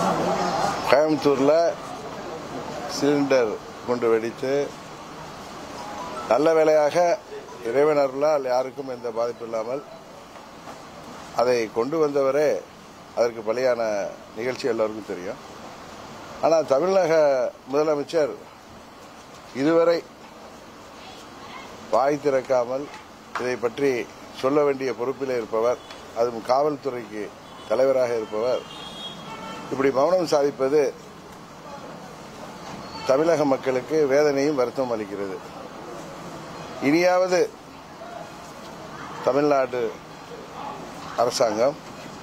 கோயம்புத்தூர்ல சிலிண்டர் கொண்டு வெடித்து நல்ல வேளையாக இறைவன் அருளால் யாருக்கும் எந்த பாதிப்பு இல்லாமல் அதை கொண்டு வந்தவரே அதற்கு பலியான நிகழ்ச்சி எல்லோருக்கும் தெரியும் ஆனால் தமிழக முதலமைச்சர் இதுவரை வாய் திறக்காமல் இதை பற்றி சொல்ல வேண்டிய பொறுப்பில் இருப்பவர் அதுவும் காவல்துறைக்கு தலைவராக இருப்பவர் இப்படி மௌனம் சாதிப்பது தமிழக மக்களுக்கு வேதனையும் வருத்தம் அளிக்கிறது இனியாவது தமிழ்நாடு அரசாங்கம்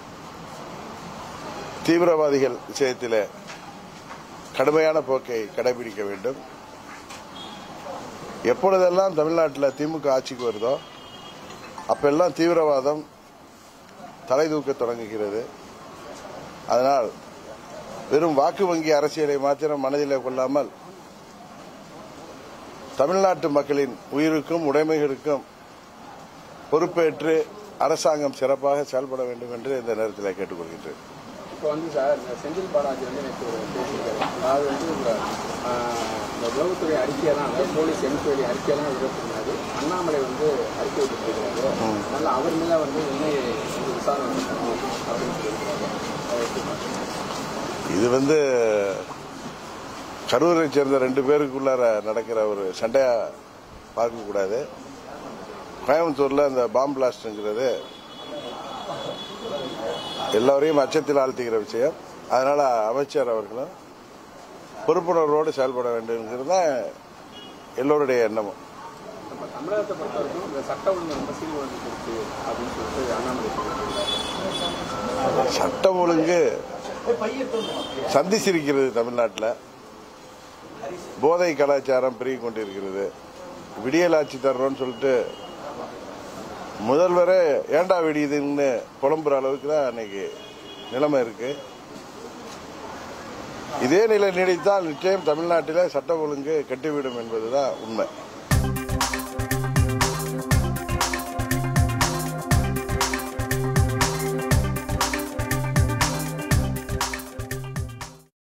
தீவிரவாதிகள் விஷயத்தில் கடுமையான போக்கை கடைபிடிக்க வேண்டும் எப்பொழுதெல்லாம் தமிழ்நாட்டில் திமுக ஆட்சிக்கு வருதோ அப்பெல்லாம் தீவிரவாதம் தலை தூக்க தொடங்குகிறது அதனால் வெறும் வாக்கு வங்கி அரசியலை மாத்திரம் மனதிலே கொள்ளாமல் தமிழ்நாட்டு மக்களின் உயிருக்கும் உடைமைகளுக்கும் பொறுப்பேற்று அரசாங்கம் சிறப்பாக செயல்பட வேண்டும் என்று இந்த நேரத்தில் கேட்டுக்கொள்கின்றேன் இப்போ வந்து சார் இந்த செந்தில் பாலாஜி வந்து எனக்கு ஒரு பேசியிருக்காரு அதாவது வந்து இந்த ஆஹ், இந்த உளவுத்துறை அறிக்கையெல்லாம் அந்த போலீஸ் என்கொயரி அறிக்கையெல்லாம் விடக்கூடாது அண்ணாமலை வந்து அறிக்கை விட்டுருக்காரு அதனால அவர் மேல வந்து உண்மை வந்து விசாரணை நடத்தணும் அப்படின்னு சொல்லியிருக்காரு அதை எப்படி பார்க்கறீங்க? இது வந்து கரூரை சேர்ந்த ரெண்டு பேருக்குள்ளார நடக்கிற ஒரு சண்டையா பார்க்கக்கூடாது கோயம்புத்தூர்ல அந்த பாம் பிளாஸ்ட்ங்கிறது எல்லோரையும் அச்சத்தில் ஆழ்த்துகிற விஷயம் அதனால அமைச்சர் அவர்களும் பொறுப்புணர்வோடு செயல்பட வேண்டும்ங்கிறது தான் எல்லோருடைய எண்ணமும் நம்ம தமிழகத்தை பொறுத்த வரைக்கும் இந்த சட்ட ஒழுங்கு ரொம்ப சீர்குலைந்து கொடுத்து அப்படின்னு சொல்லிட்டு அண்ணாமலை சொல்லியிருக்காரு சட்டம் ஒழுங்கு சந்திச்சிருக்கிறது தமிழ்நாட்டில் போதை கலாச்சாரம் பெருகி கொண்டிருக்கிறது விடியல் ஆட்சி தர்றோம்னு சொல்லிட்டு முதல்வரே ஏண்டா வெடியுதுன்னு புலம்புற அளவுக்கு தான் அன்னைக்கு நிலைமை இருக்கு இதே நிலை நீடித்தால் நிச்சயம் தமிழ்நாட்டிலே சட்டம் ஒழுங்கு கட்டிவிடும் என்பதுதான் உண்மை